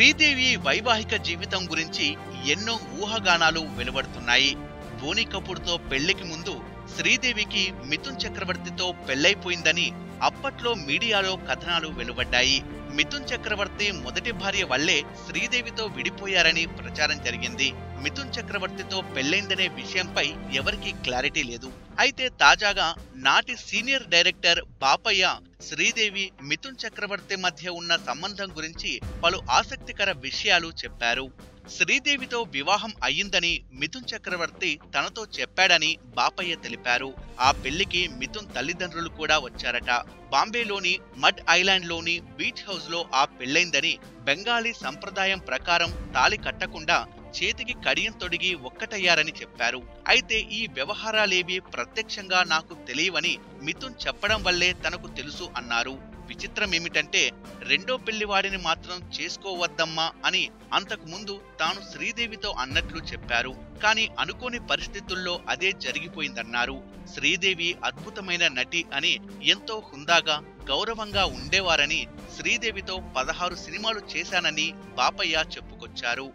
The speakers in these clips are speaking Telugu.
శ్రీదేవి వైవాహిక జీవితం గురించి ఎన్నో ఊహాగానాలు వెలువడుతున్నాయి బోని కపూర్తో పెళ్లికి ముందు శ్రీదేవికి మిథున్ చక్రవర్తితో పెళ్లైపోయిందని అప్పట్లో మీడియాలో కథనాలు వెలువడ్డాయి మిథున్ చక్రవర్తి మొదటి భార్య వల్లే శ్రీదేవితో విడిపోయారని ప్రచారం జరిగింది మిథున్ చక్రవర్తితో పెళ్లైందనే విషయంపై ఎవరికీ క్లారిటీ లేదు అయితే తాజాగా నాటి సీనియర్ డైరెక్టర్ బాపయ్య శ్రీదేవి మిథున్ చక్రవర్తి మధ్య ఉన్న సంబంధం గురించి పలు ఆసక్తికర విషయాలు చెప్పారు శ్రీదేవితో వివాహం అయ్యిందని మిథున్ చక్రవర్తి తనతో చెప్పాడని బాపయ్య తెలిపారు ఆ పెళ్లికి మిథున్ తల్లిదండ్రులు కూడా వచ్చారట బాంబేలోని మడ్ ఐలాండ్ లోని బీచ్ హౌస్ లో ఆ పెళ్లైందని బెంగాలీ సంప్రదాయం ప్రకారం తాలి కట్టకుండా చేతికి కడియం తొడిగి ఒక్కటయ్యారని చెప్పారు అయితే ఈ వ్యవహారాలేవి ప్రత్యక్షంగా నాకు తెలియవని మిథున్ చెప్పడం వల్లే తనకు తెలుసు అన్నారు విచిత్రం ఏమిటంటే రెండో పెళ్లివాడిని మాత్రం చేసుకోవద్దమ్మా అని అంతకు ముందు తాను శ్రీదేవితో అన్నట్లు చెప్పారు కానీ అనుకోని పరిస్థితుల్లో అదే జరిగిపోయిందన్నారు శ్రీదేవి అద్భుతమైన నటి అని ఎంతో హుందాగా గౌరవంగా ఉండేవారని శ్రీదేవితో పదహారు సినిమాలు చేశానని బాపయ్య చెప్పుకొచ్చారు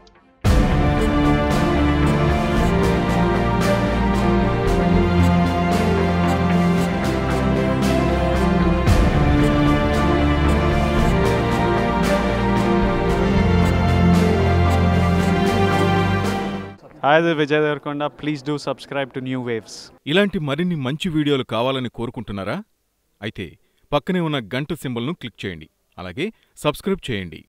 Hi, this is Vijay Devarkonda. Please do subscribe to New Waves. ఇలాంటి మరిన్ని మంచి వీడియోలు కావాలని కోరుకుంటున్నారా అయితే పక్కనే ఉన్న గంట సింబల్ను క్లిక్ చేయండి అలాగే సబ్స్క్రైబ్ చేయండి